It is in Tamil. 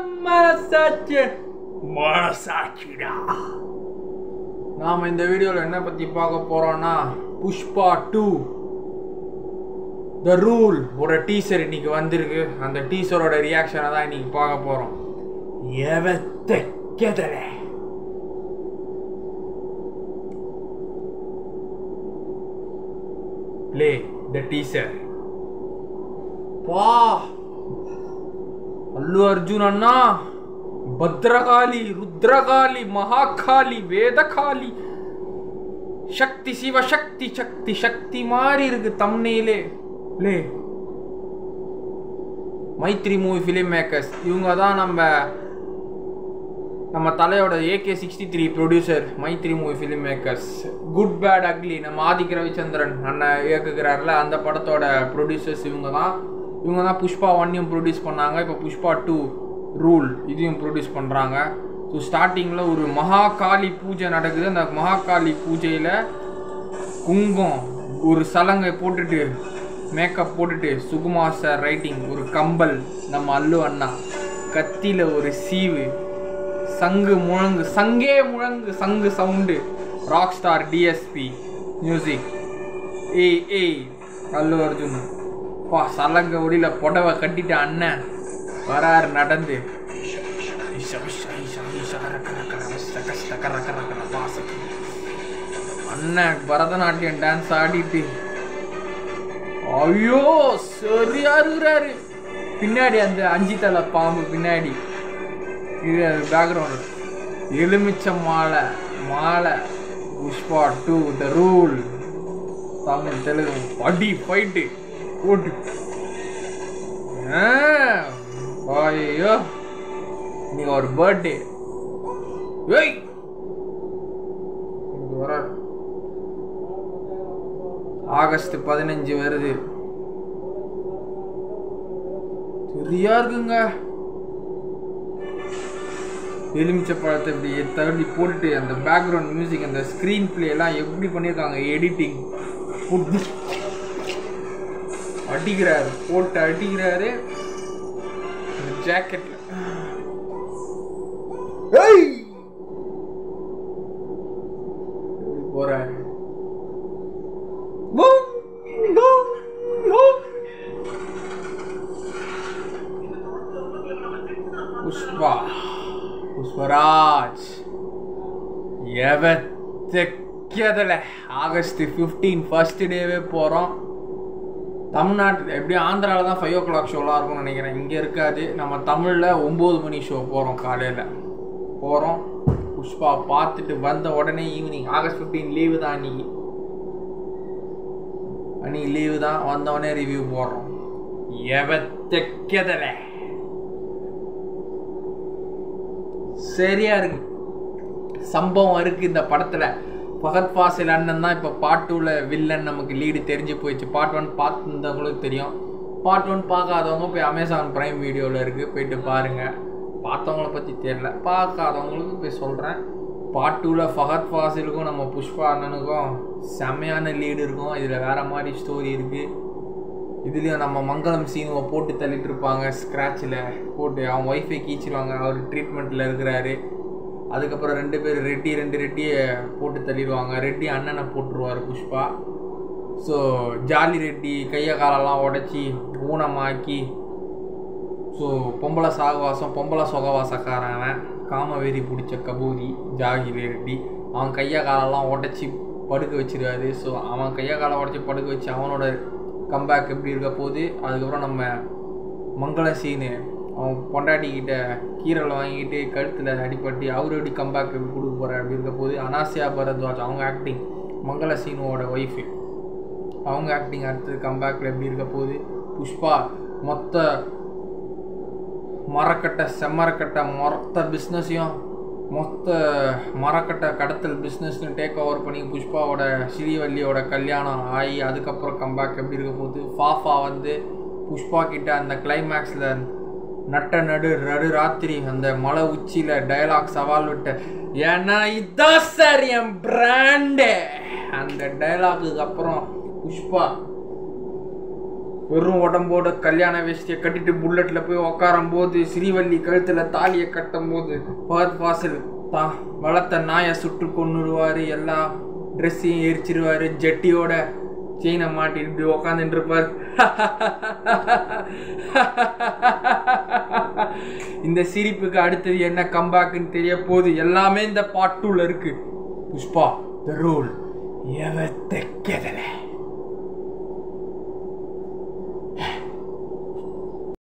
மனசாச்சு மனசாட்சிடா நாம் இந்த வீடியோவில் என்ன பற்றி பார்க்க போகிறோன்னா புஷ்பா டூ த ரூல் ஒரு டீசர் இன்னைக்கு வந்திருக்கு அந்த டீசரோட ரியாக்ஷனை தான் இன்னைக்கு பார்க்க போகிறோம் எவத்தக்கதலே ப்ளே த டீசர் பா அல்லு அர்ஜுன் அண்ணா ಭದ್ರಕಾಳಿ ರುದ್ರಕಾಳಿ ಮಹಾಕಾಳಿ ವೇದಕಾಳಿ சக்தி சிவ சக்தி சக்தி சக்தி மாதிரி இருக்கு தம்னையிலே லே மைத்ரி மூவி ஃபிலிம் மேக்கர்ஸ் இவங்க தான் நம்ம நம்ம தலையோட AK sixty three producer Mythri movie film makers good bad ugly நம்ம ஆதிக் ரவிச்சந்திரன் அண்ணன் இயக்குகிறார்ல அந்த படத்தோட ப்ரொடியூசர்ஸ் இவங்க தான் இவங்க தான் புஷ்பா ஒன்னையும் ப்ரொடியூஸ் பண்ணாங்க இப்போ புஷ்பா டூ ரூல் இதையும் ப்ரொடியூஸ் பண்ணுறாங்க ஸோ ஸ்டார்டிங்கில் ஒரு மகாகாளி பூஜை நடக்குது அந்த மகாகாளி பூஜையில் குங்கம் ஒரு சலங்கை போட்டுட்டு மேக்கப் போட்டுட்டு சுகுமா சார் ரைட்டிங் ஒரு கம்பல் நம்ம அல்லு அண்ணா கத்தியில் ஒரு சீவு சங்கு முழங்கு சங்கே முழங்கு சங்கு sound rock star DSP music ஏய் ஏய் அல்லு அர்ஜுன் பா சலங்க ஒடியில புடவை கட்டிட்ட அண்ணன் வராரு நடந்து அண்ணன் பரதநாட்டியம் டான்ஸ் ஆடிட்டு ஐயோ சரியா இருக்கிறாரு பின்னாடி அந்த அஞ்சு தலை பாம்பு பின்னாடி இது பேக்ரவுண்ட் எலுமிச்சம் மாலை மாலை Pushpa two the rule Tamil Telugu அடி ஃபைட்டு போட்டு ஐயோ இன்னைக்கு ஒரு பர்த்டே ஏய் இது வராரு ஆகஸ்ட் பதினஞ்சு வருது சரியா இருக்குங்க எலுமிச்சை பழத்தை இப்படி தள்ளி போட்டுட்டு அந்த பேக்ரவுண்ட் மியூசிக் அந்த ஸ்க்ரீன் பிளே எல்லாம் எப்படி பண்ணியிருக்காங்க எடிட்டிங் போட்டு அடிக்கிறாரு போட்டு அடிக்கிறாரு ஜாக்கெட்ல போறாரு புஷ்பா புஷ்பராஜ் எவத்தக்கதில் ஆகஸ்ட் ஃபிஃப்டீன் ஃபர்ஸ்ட் டேவே போகிறோம் தமிழ்நாட்டில் எப்படியும் ஆந்திராவில் தான் ஃபைவ் ஓ கிளாக் ஷோலாம் இருக்கும்னு நினைக்கிறேன் இங்கே இருக்காது நம்ம தமிழில் ஒம்பது மணி ஷோ போகிறோம் காலையில் போகிறோம் புஷ்பா பார்த்துட்டு வந்த உடனே ஈவினிங் ஆகஸ்ட் ஃபிஃப்டீன் லீவு தான் அன்னைக்கு அன்னைக்கு லீவு தான் வந்தவொடனே ரிவ்யூ போடுறோம் எவத்தக்கதில் சரியா இருக்கு சம்பவம் இருக்கு இந்த படத்துல பகத் ஃபாசில் அண்ணன் தான் இப்போ பார்ட் டூவில் வில்லன் நமக்கு லீடு தெரிஞ்சு போயிடுச்சு பார்ட் ஒன் பார்த்துருந்தவங்களுக்கு தெரியும் பார்ட் ஒன் பார்க்காதவங்க போய் அமேசான் ப்ரைம் வீடியோவில் இருக்குது போயிட்டு பாருங்கள் பார்த்தவங்கள பற்றி தெரியல பார்க்காதவங்களுக்கு போய் சொல்கிறேன் பார்ட் டூவில் ஃபஹத் ஃபாசிலுக்கும் நம்ம புஷ்பா அண்ணனுக்கும் செம்மையான லீடு இருக்கும் இதில் வேறு மாதிரி ஸ்டோரி இருக்குது இதுலேயும் நம்ம மங்களம் சீனுவை போட்டு தள்ளிட்டு இருப்பாங்க ஸ்க்ராட்சில் போட்டு அவன் ஒய்ஃபை கீச்சிடுவாங்க அவர் ட்ரீட்மெண்ட்டில் இருக்கிறாரு அதுக்கப்புறம் ரெண்டு பேர் ரெட்டி ரெண்டு ரெட்டியை போட்டு தள்ளிடுவாங்க ரெட்டி அண்ணனை போட்டுருவார் புஷ்பா ஸோ ஜாலி ரெட்டி கையை காலெல்லாம் உடச்சி ஊனமாக்கி ஸோ பொம்பளை சாகவாசம் பொம்பளை சொகவாசக்காரன் அவன் காமவெறி பிடிச்ச கபூரி ஜாகிரி ரெட்டி அவன் கையை காலெல்லாம் உடச்சி படுக்க வச்சிருவாரு ஸோ அவன் கையை காலை உடச்சி படுக்க வச்சு அவனோட கம்பேக் எப்படி இருக்க போகுது அதுக்கப்புறம் நம்ம மங்கள சீனு அவன் பொண்டாட்டிக்கிட்ட கீரல் வாங்கிட்டு கழுத்தில் அடிப்பட்டு அவர் எப்படி கம்பேக் எப்படி கொடுக்க போகிறார் அப்படி இருக்க போது அனாசியா பரத்வாஜ் அவங்க ஆக்டிங் மங்கள சீனுவோட ஒய்ஃபு அவங்க ஆக்டிங் அடுத்தது கம்பேக்கில் எப்படி இருக்க போகுது புஷ்பா மொத்த மரக்கட்டை செம்மரக்கட்டை மொத்த பிஸ்னஸையும் மொத்த மரக்கட்டை கடத்தல் பிஸ்னஸ்னு டேக் ஓவர் பண்ணி புஷ்பாவோட ஸ்ரீவல்லியோட கல்யாணம் ஆகி அதுக்கப்புறம் கம்பேக் எப்படி இருக்க போகுது ஃபாஃபா வந்து புஷ்பா கிட்ட அந்த கிளைமேக்ஸில் நட்ட நடு நடு ராத்திரி அந்த மலை உச்சியில் டயலாக் சவால் விட்ட ஏன்னா இதான் சார் என் பிராண்டு அந்த டயலாக்கு அப்புறம் புஷ்பா வெறும் உடம்போட கல்யாண வேஷ்டியை கட்டிட்டு புல்லட்ல போய் உக்காரும் போது ஸ்ரீவள்ளி கழுத்துல தாலியை கட்டும் போது ஃபஹத் ஃபாசில் தான் வளர்த்த நாயை சுட்டு கொன்னுடுவாரு எல்லா ட்ரெஸ்ஸையும் எரிச்சிருவாரு ஜட்டியோட செயினை மாட்டிட்டு இப்படி உக்காந்துட்டு இருப்பார் இந்த சிரிப்புக்கு அடுத்தது என்ன கம்பேக்குன்னு தெரிய போகுது எல்லாமே இந்த பார்ட் டூல இருக்கு புஷ்பா த ரூல் எவ தெக்கதலை